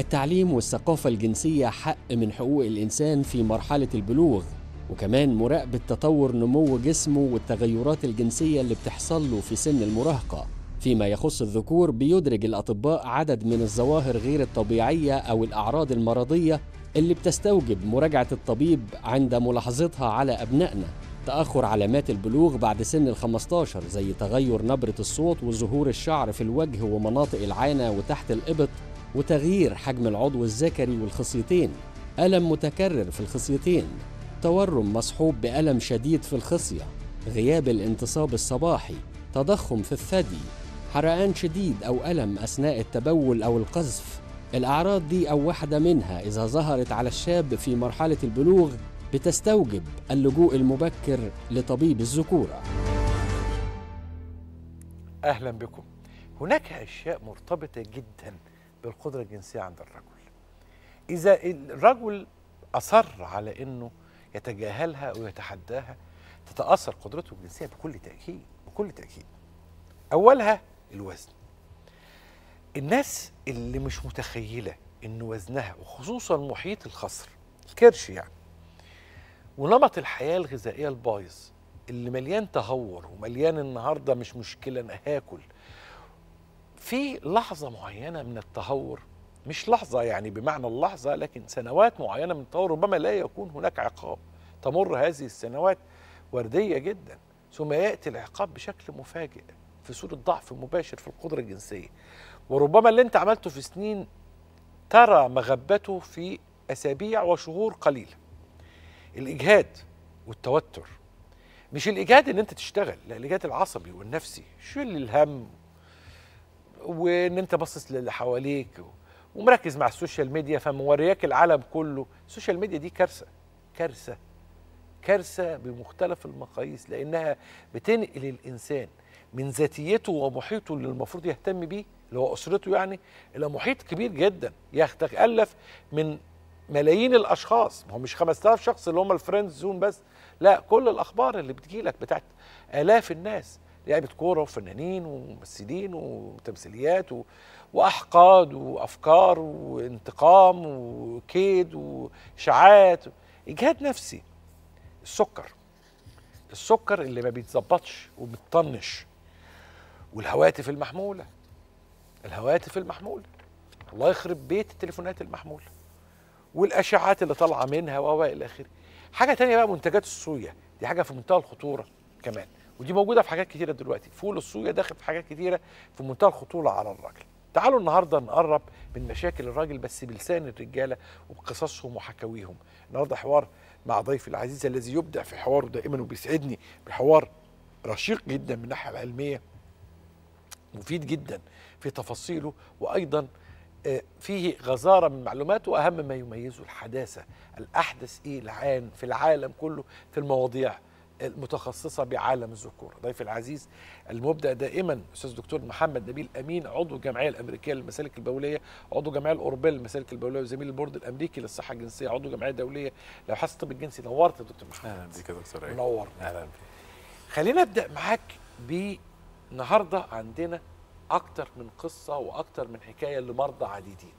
التعليم والثقافة الجنسية حق من حقوق الإنسان في مرحلة البلوغ وكمان مراقبة تطور نمو جسمه والتغيرات الجنسية اللي بتحصل له في سن المراهقة فيما يخص الذكور بيدرج الأطباء عدد من الظواهر غير الطبيعية أو الأعراض المرضية اللي بتستوجب مراجعة الطبيب عند ملاحظتها على أبنائنا تأخر علامات البلوغ بعد سن ال 15 زي تغير نبرة الصوت وظهور الشعر في الوجه ومناطق العانة وتحت الإبط وتغيير حجم العضو الذكري والخصيتين ألم متكرر في الخصيتين تورم مصحوب بألم شديد في الخصية غياب الانتصاب الصباحي تضخم في الثدي حرقان شديد أو ألم أثناء التبول أو القذف الأعراض دي أو واحدة منها إذا ظهرت على الشاب في مرحلة البلوغ بتستوجب اللجوء المبكر لطبيب الذكورة اهلا بكم هناك اشياء مرتبطه جدا بالقدره الجنسيه عند الرجل اذا الرجل اصر على انه يتجاهلها او يتحداها تتاثر قدرته الجنسيه بكل تاكيد بكل تاكيد اولها الوزن الناس اللي مش متخيله ان وزنها وخصوصا محيط الخصر الكرش يعني ونمط الحياه الغذائيه البايظ اللي مليان تهور ومليان النهارده مش مشكله انا هاكل في لحظه معينه من التهور مش لحظه يعني بمعنى اللحظه لكن سنوات معينه من التهور ربما لا يكون هناك عقاب تمر هذه السنوات ورديه جدا ثم ياتي العقاب بشكل مفاجئ في صوره ضعف مباشر في القدره الجنسيه وربما اللي انت عملته في سنين ترى مغبته في اسابيع وشهور قليله الاجهاد والتوتر مش الاجهاد ان انت تشتغل لا الاجهاد العصبي والنفسي شيل الهم وان انت باصص للي حواليك ومركز مع السوشيال ميديا فمورياك العالم كله السوشيال ميديا دي كارثه كارثه كارثه بمختلف المقاييس لانها بتنقل الانسان من ذاتيته ومحيطه اللي المفروض يهتم بيه اللي هو اسرته يعني الى محيط كبير جدا يتالف من ملايين الاشخاص ما هو مش 5000 شخص اللي هم الفريندز زون بس لا كل الاخبار اللي بتجيلك بتاعت الاف الناس لعيبه كوره وفنانين وممثلين وتمثيليات و... واحقاد وافكار وانتقام وكيد واشاعات اجهاد نفسي السكر السكر اللي ما بيتظبطش وبتطنش والهواتف المحموله الهواتف المحموله الله يخرب بيت التليفونات المحموله والاشعاعات اللي طالعه منها و الى اخره حاجه تانية بقى منتجات الصويا دي حاجه في منتهى الخطوره كمان ودي موجوده في حاجات كتيره دلوقتي فول الصويا داخل في حاجات كتيره في منتهى الخطوره على الراجل تعالوا النهارده نقرب من مشاكل الراجل بس بلسان الرجاله وبقصصهم وحكاويهم النهارده حوار مع ضيفي العزيز الذي يبدع في حواره دائما وبيسعدني بحوار رشيق جدا من الناحيه العلميه مفيد جدا في تفاصيله وايضا فيه غزاره من المعلومات واهم ما يميزه الحداثه الاحدث ايه العام في العالم كله في المواضيع المتخصصه بعالم الذكور ضيف العزيز المبدع دائما استاذ دكتور محمد نبيل امين عضو الجمعيه الامريكيه للمسالك البوليه عضو الجمعيه الاوروبيه للمسالك البوليه وزميل البورد الامريكي للصحه الجنسيه عضو الجمعيه الدوليه لابحاث الطب الجنسي نورت يا دكتور محمد اهلا بيك يا دكتور ايمن منور اهلا بيك خلينا ابدا معاك بنهارده عندنا اكتر من قصه واكتر من حكايه لمرضى عديدين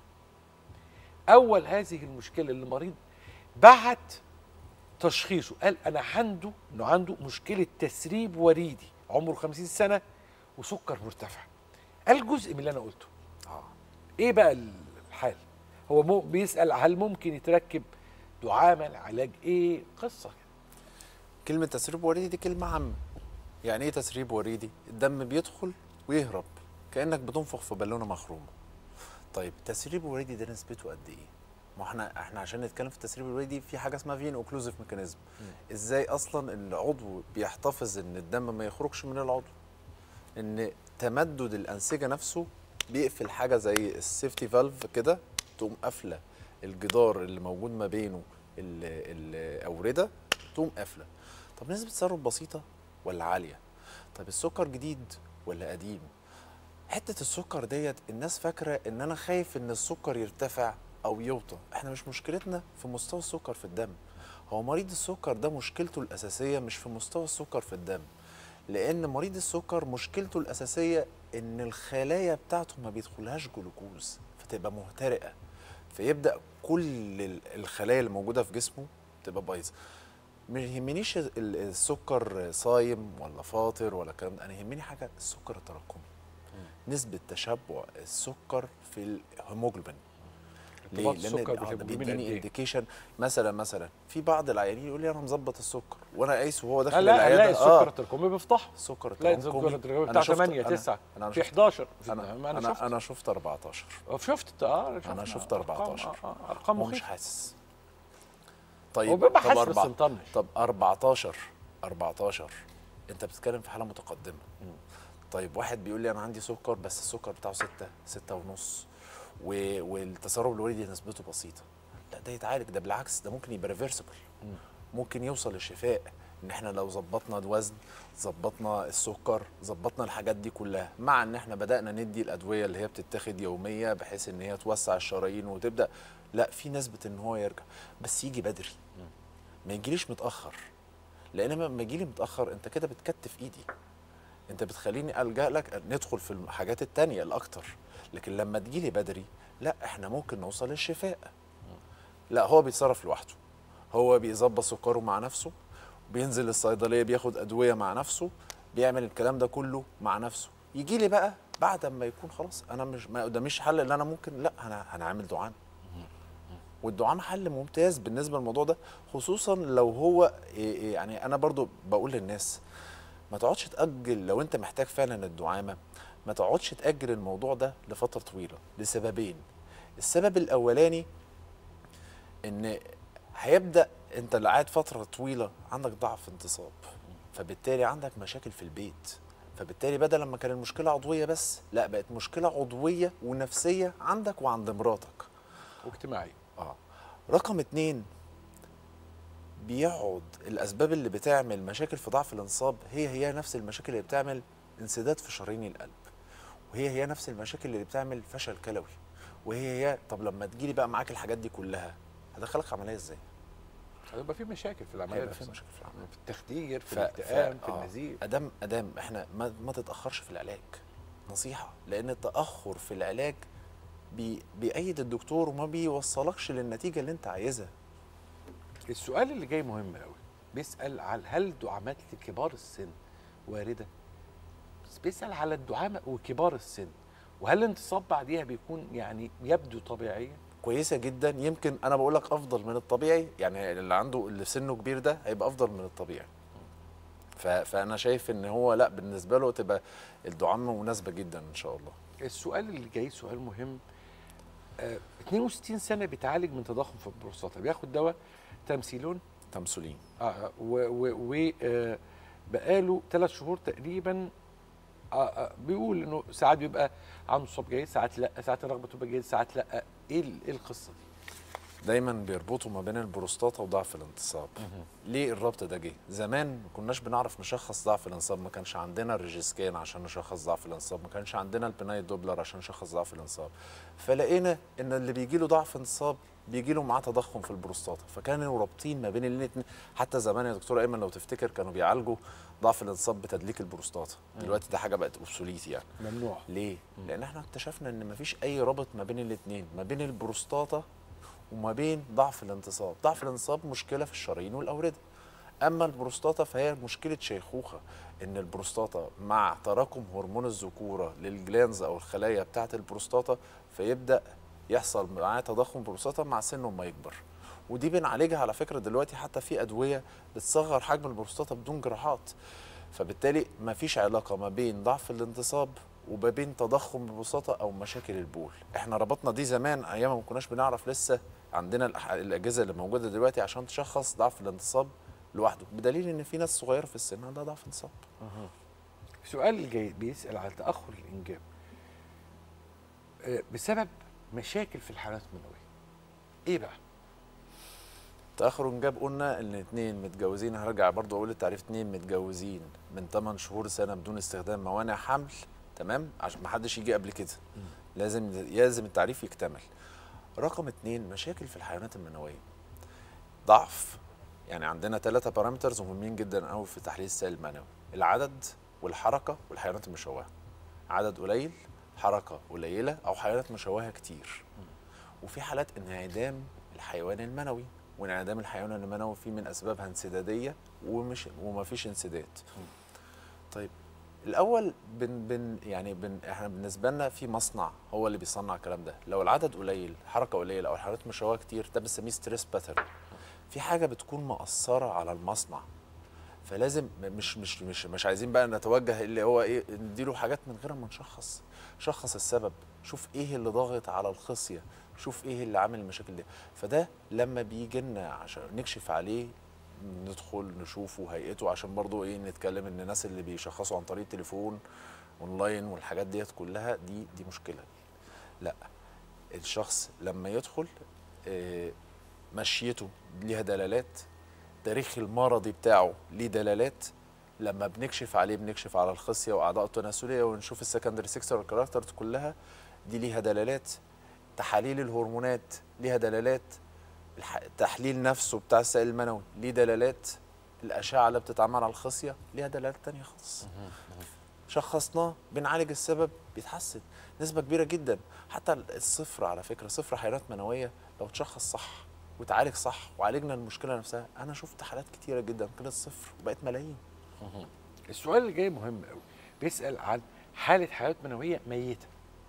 اول هذه المشكله اللي مريض بعت تشخيصه قال انا عنده انه عنده مشكله تسريب وريدي عمره 50 سنه وسكر مرتفع قال جزء من اللي انا قلته اه ايه بقى الحال هو مو بيسال هل ممكن يتركب دعامه علاج ايه قصه كده كلمه تسريب وريدي دي كلمه عامه يعني ايه تسريب وريدي الدم بيدخل ويهرب كانك بتنفخ في بالونه مخرومه طيب التسريب الوريدي ده نسبته قد ايه ما احنا احنا عشان نتكلم في التسريب الوريدي في حاجه اسمها فين اوكلوزيف ميكانيزم ازاي اصلا العضو بيحتفظ ان الدم ما يخرجش من العضو ان تمدد الانسجه نفسه بيقفل حاجه زي السيفتي فالف كده تقوم قافله الجدار اللي موجود ما بينه ال- الاورده تقوم قافله طب نسبه تسرب بسيطه ولا عاليه طب السكر جديد ولا قديم حته السكر ديت الناس فاكره ان انا خايف ان السكر يرتفع او يوطى احنا مش مشكلتنا في مستوى السكر في الدم هو مريض السكر ده مشكلته الاساسيه مش في مستوى السكر في الدم لان مريض السكر مشكلته الاساسيه ان الخلايا بتاعته ما بيدخلهاش جلوكوز فتبقى مهترئه فيبدا كل ال- الخلايا اللي موجوده في جسمه تبقى بايظه ما يهمنيش ال- السكر صايم ولا فاطر ولا الكلام ده انا يهمني حاجه السكر التراكمي نسبه تشبع السكر في الهيموجلوبين ليه؟ ارتباط السكر لان آه، ده بالهيموجلوبين قد بيديني إيه؟ انديكيشن مثلا مثلا في بعض العيانين يقول لي انا مظبط السكر وانا قايس وهو لا داخل لا العياده لا السكر التراكمي بيفضحه السكر لا التراكمي السكر التراكمي أنا بتاع شفت- 8 أنا- 9 انا في شفت 11 انا ما انا شفت انا شفت 14 شفت اه انا شفنا شفت أرقام- 14 آه، آه، ارقام هو مش مخيفه حاسس هو طيب بيبقى طب حاسس بس أربعة- مطنش طب 14 14 انت بتتكلم في حاله متقدمه طيب واحد بيقول لي انا عندي سكر بس السكر بتاعه 6 6 ونص و... والتسرب الوريدي نسبته بسيطه لا ده يتعالج ده بالعكس ده ممكن يبقى ريفرسبل ممكن يوصل للشفاء ان احنا لو ظبطنا الوزن ظبطنا السكر ظبطنا الحاجات دي كلها مع ان احنا بدانا ندي الادويه اللي هي بتتاخد يوميه بحيث ان هي توسع الشرايين وتبدا لا في نسبه ان هو يرجع بس يجي بدري ما يجيليش متاخر لان لما يجيلي متاخر انت كده بتكتف ايدي انت بتخليني الجا لك ندخل في الحاجات التانية الاكتر لكن لما تجيلي بدري لا احنا ممكن نوصل للشفاء لا هو بيتصرف لوحده هو بيظبط سكره مع نفسه بينزل الصيدليه بياخد ادويه مع نفسه بيعمل الكلام ده كله مع نفسه يجي لي بقى بعد ما يكون خلاص انا مش ما قداميش حل اللي انا ممكن لا انا هنعمل دعامه والدعامه حل ممتاز بالنسبه للموضوع ده خصوصا لو هو إيه إيه يعني انا برضو بقول للناس ما تقعدش تاجل لو انت محتاج فعلا الدعامه ما تقعدش تاجل الموضوع ده لفتره طويله لسببين السبب الاولاني ان هيبدا انت اللي قاعد فتره طويله عندك ضعف انتصاب فبالتالي عندك مشاكل في البيت فبالتالي بدل لما كان المشكله عضويه بس لا بقت مشكله عضويه ونفسيه عندك وعند مراتك واجتماعي اه رقم اتنين بيقعد الاسباب اللي بتعمل مشاكل في ضعف الانصاب هي هي نفس المشاكل اللي بتعمل انسداد في شرايين القلب وهي هي نفس المشاكل اللي بتعمل فشل كلوي وهي هي طب لما تجيلي بقى معاك الحاجات دي كلها هدخلك عمليه ازاي؟ هيبقى في مشاكل في العمليه هيبقى في نفسها. مشاكل في العمليه في التخدير في ف- الاكتئاب ف- في آه، النزيف ادام ادام احنا ما, ما تتاخرش في العلاج نصيحه لان التاخر في العلاج بي بيأيد الدكتور وما بيوصلكش للنتيجه اللي انت عايزها السؤال اللي جاي مهم قوي بيسال على هل دعامات لكبار السن وارده بس بيسال على الدعامه وكبار السن وهل الانتصاب بعديها بيكون يعني يبدو طبيعيا كويسه جدا يمكن انا بقول لك افضل من الطبيعي يعني اللي عنده اللي سنه كبير ده هيبقى افضل من الطبيعي ف- فانا شايف ان هو لا بالنسبه له تبقى الدعامه مناسبه جدا ان شاء الله السؤال اللي جاي سؤال مهم آه 62 سنه بيتعالج من تضخم في البروستاتا بياخد دواء تمثيلون تمثيلين اه و و و آه بقاله ثلاث شهور تقريبا آه آه بيقول انه ساعات بيبقى عنده صوب جيد ساعات لا ساعات الرغبه تبقى جيد ساعات لا ايه ال- ايه القصه دي؟ دايما بيربطوا ما بين البروستاتا وضعف الانتصاب ليه الربط ده جه زمان ما كناش بنعرف نشخص ضعف الانصاب ما كانش عندنا الريجيسكان عشان نشخص ضعف الانصاب ما كانش عندنا البناي دوبلر عشان نشخص ضعف الانصاب فلقينا ان اللي بيجي له ضعف انصاب بيجي له معاه تضخم في البروستاتا فكانوا رابطين ما بين الاثنين حتى زمان يا دكتور ايمن لو تفتكر كانوا بيعالجوا ضعف الانصاب بتدليك البروستاتا دلوقتي ده حاجه بقت اوبسوليت يعني ممنوع ليه؟ لان احنا اكتشفنا ان مفيش اي رابط ما بين الاثنين ما بين البروستاتا وما بين ضعف الانتصاب ضعف الانتصاب مشكله في الشرايين والاورده اما البروستاتا فهي مشكله شيخوخه ان البروستاتا مع تراكم هرمون الذكوره للجلانز او الخلايا بتاعه البروستاتا فيبدا يحصل معاه تضخم بروستاتا مع سنه ما يكبر ودي بنعالجها على فكره دلوقتي حتى في ادويه بتصغر حجم البروستاتا بدون جراحات فبالتالي ما فيش علاقه ما بين ضعف الانتصاب وما بين تضخم البروستاتا او مشاكل البول احنا ربطنا دي زمان ايام ما كناش بنعرف لسه عندنا الأح- الاجهزه اللي موجوده دلوقتي عشان تشخص ضعف الانتصاب لوحده بدليل ان في ناس صغيره في السن عندها ضعف انتصاب السؤال اللي جاي بيسال على تاخر الانجاب آه بسبب مشاكل في الحالات المنويه ايه بقى؟ تاخر انجاب قلنا ان اتنين متجوزين هرجع برضو اقول التعريف اتنين متجوزين من 8 شهور سنه بدون استخدام موانع حمل تمام عشان ما حدش يجي قبل كده لازم لازم التعريف يكتمل رقم اتنين مشاكل في الحيوانات المنويه ضعف يعني عندنا ثلاثة بارامترز مهمين جدا قوي في تحليل السائل المنوي العدد والحركه والحيوانات المشوهه عدد قليل حركه قليله او حيوانات مشوهه كتير وفي حالات انعدام الحيوان المنوي وانعدام الحيوان المنوي فيه من اسبابها انسداديه ومش وما فيش انسداد طيب الاول بن بن يعني بن احنا بالنسبه لنا في مصنع هو اللي بيصنع الكلام ده لو العدد قليل حركه قليله او الحالات مشوهه كتير ده بنسميه ستريس باترن في حاجه بتكون مأثره على المصنع فلازم مش مش مش مش عايزين بقى نتوجه اللي هو ايه نديله حاجات من غير ما نشخص شخص السبب شوف ايه اللي ضاغط على الخصيه شوف ايه اللي عامل المشاكل دي فده لما بيجي لنا عشان نكشف عليه ندخل نشوفه هيئته عشان برضو ايه نتكلم ان الناس اللي بيشخصوا عن طريق التليفون اونلاين والحاجات ديت كلها دي دي مشكله لا الشخص لما يدخل آه، مشيته ليها دلالات تاريخ المرضي بتاعه ليه دلالات لما بنكشف عليه بنكشف على الخصيه واعضاء التناسليه ونشوف السكندري سيكسوال كاركترز كلها دي ليها دلالات تحاليل الهرمونات ليها دلالات الح- التحليل نفسه بتاع السائل المنوي ليه دلالات الاشعه اللي بتتعمل على الخصيه ليها دلالات تانية خالص شخصناه بنعالج السبب بيتحسن نسبه كبيره جدا حتى الصفر على فكره صفر حيوانات منويه لو اتشخص صح وتعالج صح وعالجنا المشكله نفسها انا شفت حالات كتيره جدا كانت صفر وبقت ملايين السؤال اللي جاي مهم قوي بيسال عن حاله حيوانات منويه ميته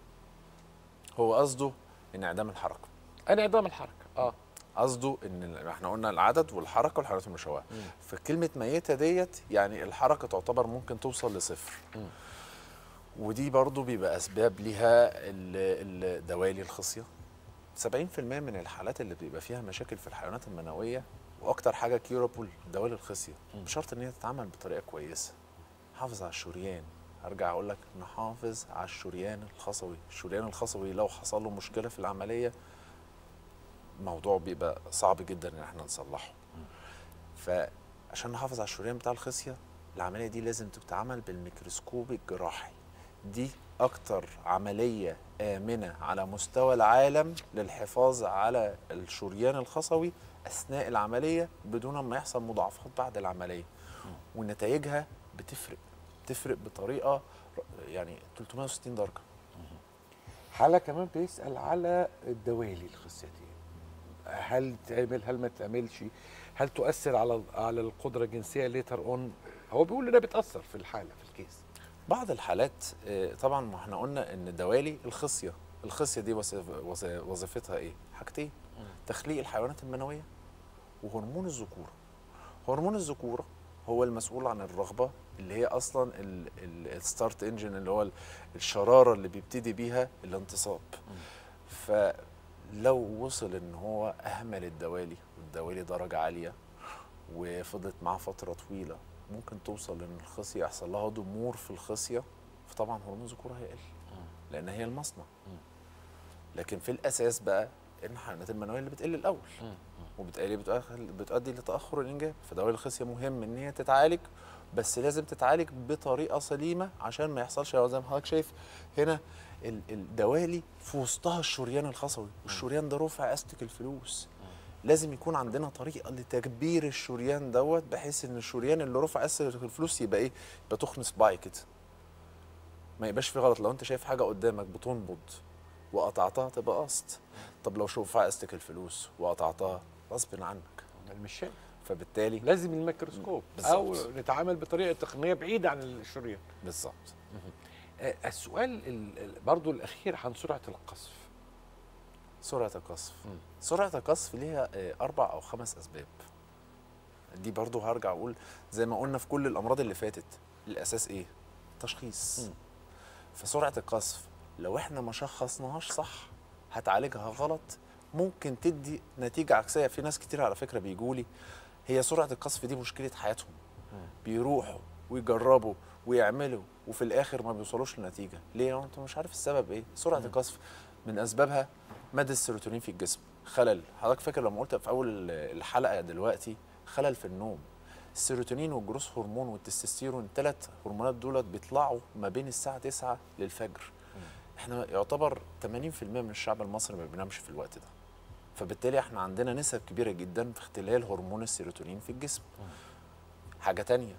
هو قصده انعدام الحركه انعدام الحركه اه قصده ان ال- احنا قلنا العدد والحركه والحيوانات المشوهه فكلمه ميته ديت يعني الحركه تعتبر ممكن توصل لصفر مم. ودي برضو بيبقى اسباب ليها ال- ال- دوالي الخصيه 70% من الحالات اللي بيبقى فيها مشاكل في الحيوانات المنويه واكتر حاجه كيورابل دوالي الخصيه بشرط ان هي تتعمل بطريقه كويسه حافظ على الشريان هرجع اقول لك نحافظ على الشريان الخصوي الشريان الخصوي لو حصل له مشكله في العمليه الموضوع بيبقى صعب جدا ان احنا نصلحه فعشان نحافظ على الشريان بتاع الخصيه العمليه دي لازم تتعمل بالميكروسكوب الجراحي دي اكتر عمليه امنه على مستوى العالم للحفاظ على الشريان الخصوي اثناء العمليه بدون ما يحصل مضاعفات بعد العمليه ونتائجها بتفرق بتفرق بطريقه يعني 360 درجه حاله كمان بيسال على الدوالي الخصيتين هل تعمل هل ما تعملش هل تؤثر على على القدره الجنسيه ليتر اون هو بيقول انها بتاثر في الحاله في الكيس بعض الحالات آه، طبعا ما احنا قلنا ان الدوالي الخصيه الخصيه دي وظيف- وظ- وظيفتها ايه حاجتين تخليق الحيوانات المنويه وهرمون الذكوره هرمون الذكوره هو المسؤول عن الرغبه اللي هي اصلا الستارت انجن اللي هو ال- الشراره اللي بيبتدي بيها الانتصاب فلو وصل ان هو اهمل الدوالي والدوالي درجه عاليه وفضلت معاه فتره طويله ممكن توصل ان الخصيه يحصل لها ضمور في الخصيه فطبعا هرمون الذكوره هيقل لان هي المصنع لكن في الاساس بقى ان الحيوانات المنويه اللي بتقل الاول وبالتالي بتؤخر- بتؤدي لتاخر الانجاب فدوالي الخصيه مهم ان هي تتعالج بس لازم تتعالج بطريقه سليمه عشان ما يحصلش زي ما حضرتك شايف هنا ال- الدوالي في وسطها الشريان الخصوي والشريان ده رفع استك الفلوس لازم يكون عندنا طريقه لتكبير الشريان دوت بحيث ان الشريان اللي رفع استك الفلوس يبقى ايه يبقى تخن صباعي كده ما يبقاش في غلط لو انت شايف حاجه قدامك بتنبض وقطعتها تبقى قسط طب لو شوف استك الفلوس وقطعتها غصب عنك مش شايف فبالتالي لازم الميكروسكوب بالظبط. او نتعامل بطريقه تقنيه بعيده عن الشريان بالظبط آه، السؤال ال- ال- برضو الاخير عن سرعه القذف سرعه القذف مم. سرعه القذف ليها آه، اربع او خمس اسباب دي برضو هرجع اقول زي ما قلنا في كل الامراض اللي فاتت الاساس ايه تشخيص مم. فسرعه القذف لو احنا ما شخصناهاش صح هتعالجها غلط ممكن تدي نتيجه عكسيه في ناس كتير على فكره بيجولي هي سرعه القذف دي مشكله حياتهم بيروحوا ويجربوا ويعملوا وفي الاخر ما بيوصلوش لنتيجه ليه لو انت مش عارف السبب ايه سرعه القذف من اسبابها مدى السيروتونين في الجسم خلل حضرتك فاكر لما قلت في اول الحلقه دلوقتي خلل في النوم السيروتونين والجروس هرمون والتستوستيرون الثلاث هرمونات دولت بيطلعوا ما بين الساعه 9 للفجر احنا يعتبر 80% من الشعب المصري ما بينامش في الوقت ده فبالتالي احنا عندنا نسب كبيره جدا في اختلال هرمون السيروتونين في الجسم حاجه تانية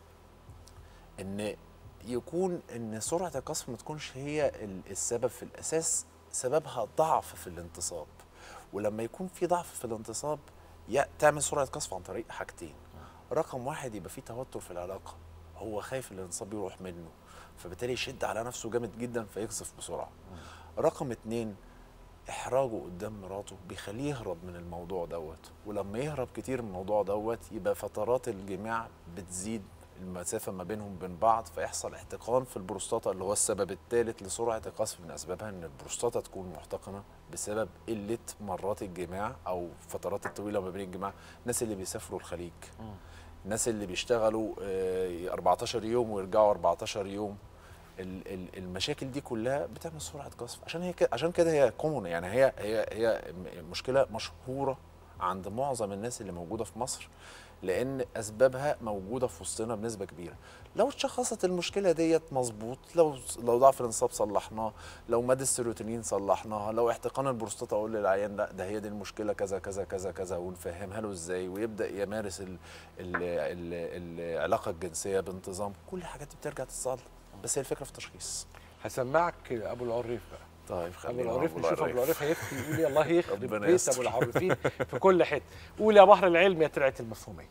ان يكون ان سرعه القذف ما تكونش هي ال- السبب في الاساس سببها ضعف في الانتصاب ولما يكون في ضعف في الانتصاب يا تعمل سرعه قصف عن طريق حاجتين رقم واحد يبقى في توتر في العلاقه هو خايف الانتصاب يروح منه فبالتالي يشد على نفسه جامد جدا فيقذف بسرعه رقم اتنين احراجه قدام مراته بيخليه يهرب من الموضوع دوت ولما يهرب كتير من الموضوع دوت يبقى فترات الجماع بتزيد المسافه ما بينهم وبين بعض فيحصل احتقان في البروستاتا اللي هو السبب الثالث لسرعه القذف من اسبابها ان البروستاتا تكون محتقنه بسبب قله مرات الجماع او فترات الطويله ما بين الجماع الناس اللي بيسافروا الخليج الناس اللي بيشتغلوا آه، 14 يوم ويرجعوا 14 يوم ال- ال- المشاكل دي كلها بتعمل سرعه قذف عشان هي كده عشان كده هي كومون يعني هي هي هي م- مشكله مشهوره عند معظم الناس اللي موجوده في مصر لان اسبابها موجوده في وسطنا بنسبه كبيره لو اتشخصت المشكله ديت مظبوط لو لو ضعف الانصاب صلحناه لو مد السيروتونين صلحناها لو احتقان البروستاتا اقول للعيان لا ده هي دي المشكله كذا كذا كذا كذا ونفهمها له ازاي ويبدا يمارس ال ال ال العلاقه الجنسيه بانتظام كل الحاجات دي بترجع تتصلح بس هي الفكره في التشخيص هسمعك ابو العريف بقى طيب ابو خلينا العريف أبو نشوف ابو العريف هيفتي يقول يا الله يخرب ربنا بيت يستر. ابو العريفين في كل حته قول يا بحر العلم يا ترعه المفهوميه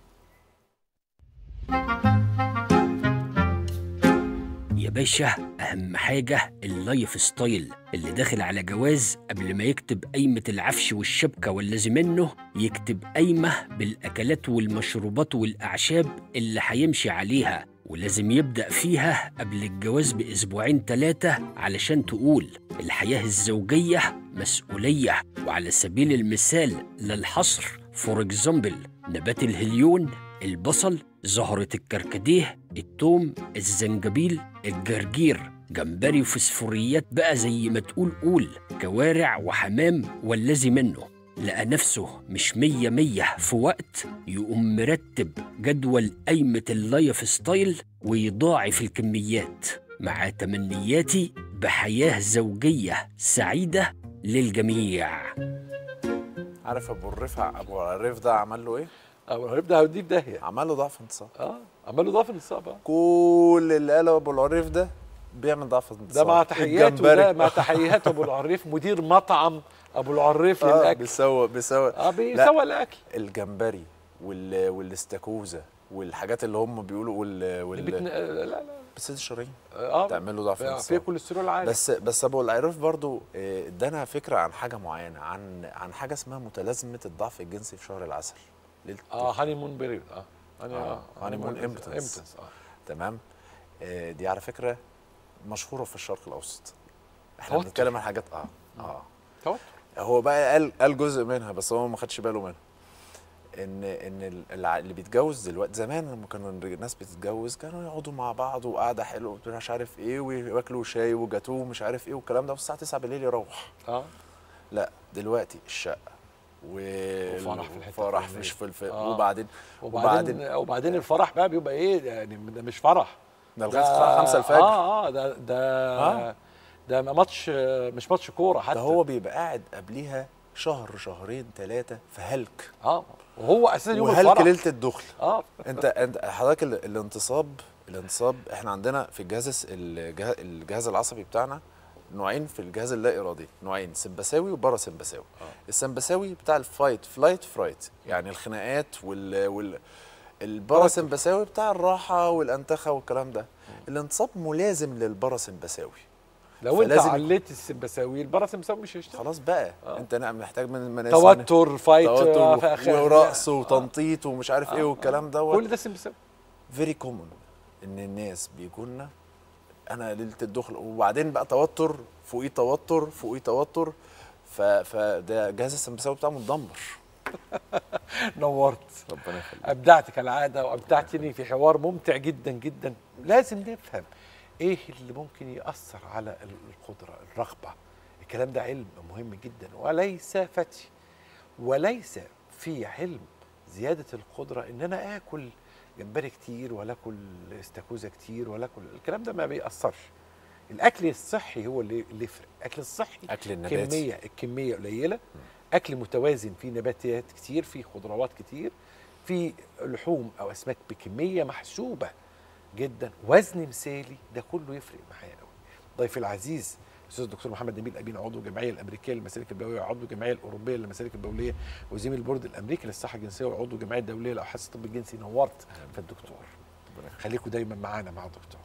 يا باشا أهم حاجة اللايف ستايل اللي داخل على جواز قبل ما يكتب قايمة العفش والشبكة واللازم منه يكتب قايمة بالأكلات والمشروبات والأعشاب اللي هيمشي عليها ولازم يبدأ فيها قبل الجواز بأسبوعين ثلاثة علشان تقول الحياة الزوجية مسؤولية وعلى سبيل المثال للحصر فور اكزامبل نبات الهليون البصل زهرة الكركديه التوم الزنجبيل الجرجير جمبري وفسفوريات بقى زي ما تقول قول كوارع وحمام والذي منه لقى نفسه مش مية مية في وقت يقوم مرتب جدول قايمة اللايف ستايل ويضاعف الكميات مع تمنياتي بحياة زوجية سعيدة للجميع عارف ابو الرفع ابو الريف ده عمل له ايه؟ ابو العريف ده هيوديه في داهيه عمل له ضعف انتصاب اه عمل له ضعف الانصاب آه. كل اللي قاله ابو العريف ده بيعمل ضعف ده انتصاب مع تحياته الجمبري. ده مع تحيات ابو العريف مدير مطعم ابو العريف اه للاكل بيسوى بيسوى اه بيسوى الاكل الجمبري وال... والاستاكوزا والحاجات اللي هم بيقولوا وال, وال... بتن... لا لا بس الشرايين اه تعمل له ضعف فيها انتصاب كوليسترول عالي بس بس ابو العريف برضو آه، ادانا فكره عن حاجه معينه عن عن حاجه اسمها متلازمه الضعف الجنسي في شهر العسل ليلة اه هاني مون بيريود اه هاني آه، honeymoon impotence. امبتنس اه تمام آه، دي على فكره مشهوره في الشرق الاوسط احنا توتر. بنتكلم عن حاجات اه اه توتر هو بقى قال قال جزء منها بس هو ما خدش باله منها ان ان ال- الع- اللي بيتجوز دلوقتي زمان لما كانوا الناس بتتجوز كانوا يقعدوا مع بعض وقعده حلوه مش عارف ايه وياكلوا شاي وجاتوه ومش عارف ايه والكلام ده والساعه 9 بالليل يروح اه لا دلوقتي الشقه و وفرح في الحتة فرح الفلانية. مش في الف... آه. وبعدين وبعدين وبعدين الفرح بقى بيبقى ايه يعني ده مش فرح ده لغايه الساعه 5 الفجر اه اه ده ده آه. ده ماتش مش ماتش كوره حتى ده هو بيبقى قاعد قبليها شهر شهرين ثلاثه في هلك اه وهو اساسا يوم وهلك الفرح ليله الدخل اه انت انت حضرتك ال- الانتصاب الانتصاب احنا عندنا في الجهاز الس- الجه- الجهاز العصبي بتاعنا نوعين في الجهاز اللا ارادي نوعين سمبثاوي وبارا سمبثاوي السمبثاوي بتاع الفايت فلايت فرايت يعني الخناقات وال وال البارا سمبثاوي بتاع الراحه والانتخه والكلام ده الانتصاب ملازم للبارا سمبثاوي لو انت فلازم- عليت السمبساوي البرا سمبساوي مش هيشتغل خلاص بقى آه. انت نعم محتاج من المناسب توتر فايت آه، في توتر آخر- ورقص آه. وتنطيط ومش عارف ايه آه. والكلام دوت كل ده سمبساوي فيري كومون ان الناس بيجولنا انا ليله الدخل وبعدين بقى توتر فوقيه توتر فوقيه توتر ف... فده جهاز السمبثاوي بتاعه متدمر نورت ربنا يخليك ابدعت كالعاده وابدعتني في حوار ممتع جدا جدا لازم نفهم ايه اللي ممكن ياثر على القدره الرغبه الكلام ده علم مهم جدا وليس فتي وليس في علم زياده القدره ان انا اكل جمبري كتير ولا اكل استاكوزا كتير ولا اكل الكلام ده ما بيأثرش الاكل الصحي هو اللي اللي يفرق الاكل الصحي اكل النباتي كميه الكميه قليله اكل متوازن فيه نباتات كتير فيه خضروات كتير في لحوم او اسماك بكميه محسوبه جدا وزن مثالي ده كله يفرق معايا قوي ضيفي العزيز الاستاذ الدكتور محمد نبيل امين عضو الجمعيه الامريكيه للمسالك البوليه وعضو الجمعيه الاوروبيه للمسالك البوليه وزميل البورد الامريكي للصحه الجنسيه وعضو الجمعيه الدوليه لابحاث الطب الجنسي نورت في الدكتور خليكم دايما معانا مع الدكتور